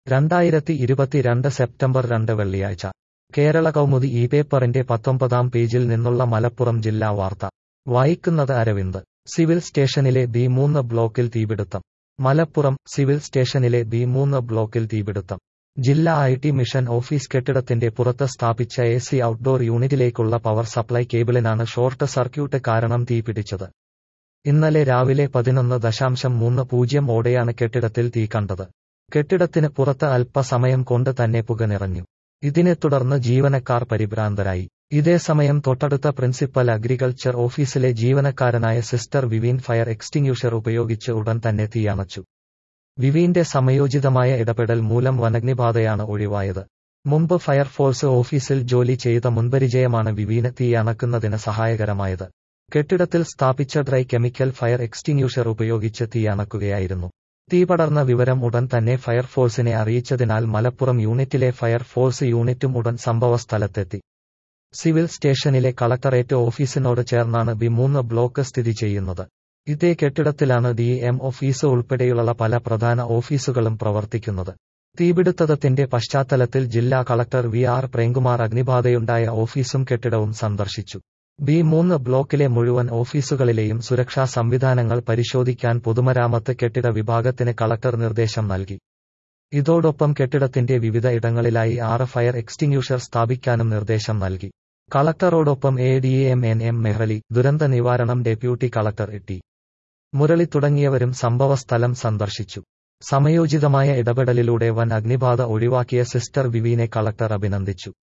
രണ്ടായിരത്തി ഇരുപത്തിരണ്ട് സെപ്റ്റംബർ രണ്ട് വെള്ളിയാഴ്ച കേരള കൗമുദി ഈ പേപ്പറിന്റെ പത്തൊമ്പതാം പേജിൽ നിന്നുള്ള മലപ്പുറം ജില്ലാ വാർത്ത വായിക്കുന്നത് അരവിന്ദ് സിവിൽ സ്റ്റേഷനിലെ ബി മൂന്ന് ബ്ലോക്കിൽ തീപിടുത്തം മലപ്പുറം സിവിൽ സ്റ്റേഷനിലെ ബി മൂന്ന് ബ്ലോക്കിൽ തീപിടുത്തം ജില്ലാ ഐ ടി മിഷൻ ഓഫീസ് കെട്ടിടത്തിന്റെ പുറത്ത് സ്ഥാപിച്ച എ സി ഔട്ട്ഡോർ യൂണിറ്റിലേക്കുള്ള പവർ സപ്ലൈ കേബിളിനാണ് ഷോർട്ട് സർക്യൂട്ട് കാരണം തീപിടിച്ചത് ഇന്നലെ രാവിലെ പതിനൊന്ന് ദശാംശം മൂന്ന് പൂജ്യം ഓടെയാണ് കെട്ടിടത്തിൽ തീ കണ്ടത് കെട്ടിടത്തിന് പുറത്ത് അല്പസമയം കൊണ്ട് തന്നെ പുക നിറഞ്ഞു ഇതിനെ തുടർന്ന് ജീവനക്കാർ പരിഭ്രാന്തരായി ഇതേസമയം തൊട്ടടുത്ത പ്രിൻസിപ്പൽ അഗ്രികൾച്ചർ ഓഫീസിലെ ജീവനക്കാരനായ സിസ്റ്റർ വിവീൻ ഫയർ എക്സ്റ്റിങ്യൂഷർ ഉപയോഗിച്ച് ഉടൻ തന്നെ തീയണച്ചു വിവീന്റെ സമയോചിതമായ ഇടപെടൽ മൂലം വനഗ്നിബാധയാണ് ഒഴിവായത് മുമ്പ് ഫയർഫോഴ്സ് ഓഫീസിൽ ജോലി ചെയ്ത മുൻപരിചയമാണ് വിവീന് തീ അണക്കുന്നതിന് സഹായകരമായത് കെട്ടിടത്തിൽ സ്ഥാപിച്ച ഡ്രൈ കെമിക്കൽ ഫയർ എക്സ്റ്റിങ്യൂഷർ ഉപയോഗിച്ച് തീ അണക്കുകയായിരുന്നു തീ പടർന്ന വിവരം ഉടൻ തന്നെ ഫയർഫോഴ്സിനെ അറിയിച്ചതിനാൽ മലപ്പുറം യൂണിറ്റിലെ ഫയർഫോഴ്സ് യൂണിറ്റും ഉടൻ സംഭവസ്ഥലത്തെത്തി സിവിൽ സ്റ്റേഷനിലെ കളക്ടറേറ്റ് ഓഫീസിനോട് ചേർന്നാണ് ബി മൂന്ന് ബ്ലോക്ക് സ്ഥിതി ചെയ്യുന്നത് ഇതേ കെട്ടിടത്തിലാണ് ഡി എം ഓഫീസ് ഉൾപ്പെടെയുള്ള പല പ്രധാന ഓഫീസുകളും പ്രവർത്തിക്കുന്നത് തീപിടുത്തത്തിന്റെ പശ്ചാത്തലത്തിൽ ജില്ലാ കളക്ടർ വി ആർ പ്രേംകുമാർ അഗ്നിബാധയുണ്ടായ ഓഫീസും കെട്ടിടവും സന്ദർശിച്ചു ബി മൂന്ന് ബ്ലോക്കിലെ മുഴുവൻ ഓഫീസുകളിലെയും സുരക്ഷാ സംവിധാനങ്ങൾ പരിശോധിക്കാൻ പൊതുമരാമത്ത് കെട്ടിട വിഭാഗത്തിന് കളക്ടർ നിർദ്ദേശം നൽകി ഇതോടൊപ്പം കെട്ടിടത്തിന്റെ വിവിധ ഇടങ്ങളിലായി ആറ് ഫയർ എക്സ്റ്റിങ്യൂഷർ സ്ഥാപിക്കാനും നിർദ്ദേശം നൽകി കളക്ടറോടൊപ്പം A D M N M Mehrali ദുരന്ത നിവാരണം ഡെപ്യൂട്ടി കളക്ടർ ടി മുരളി തുടങ്ങിയവരും സംഭവസ്ഥലം സന്ദർശിച്ചു സമയോചിതമായ ഇടപെടലിലൂടെ വൻ അഗ്നിബാധ ഒഴിവാക്കിയ സിസ്റ്റർ വിവീനെ കളക്ടർ അഭിനന്ദിച്ചു